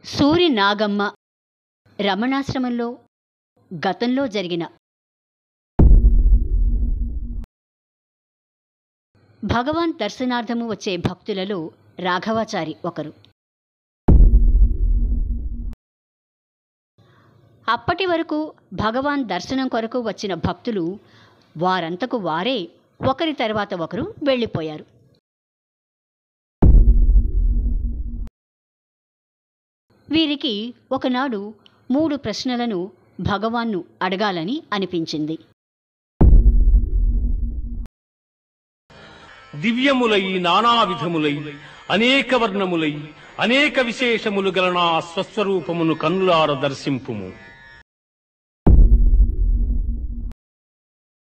సూరి నాగమ్మ రమణాశ్రమంలో గతంలో జరిగిన భగవాన్ దర్శనార్థము వచ్చే భక్తులలో రాఘవాచారి ఒకరు అప్పటి వరకు భగవాన్ దర్శనం కొరకు వచ్చిన భక్తులు వారంతకు వారే ఒకరి తర్వాత ఒకరు వెళ్ళిపోయారు వీరికి ఒకనాడు మూడు ప్రశ్నలను భగవాన్ను అడగాలని అనిపించింది దివ్యములై నానా విధములై అనేక వర్ణములై అనేక విశేషములు గల నా స్వస్వరూపమును కన్నులార దర్శింపుము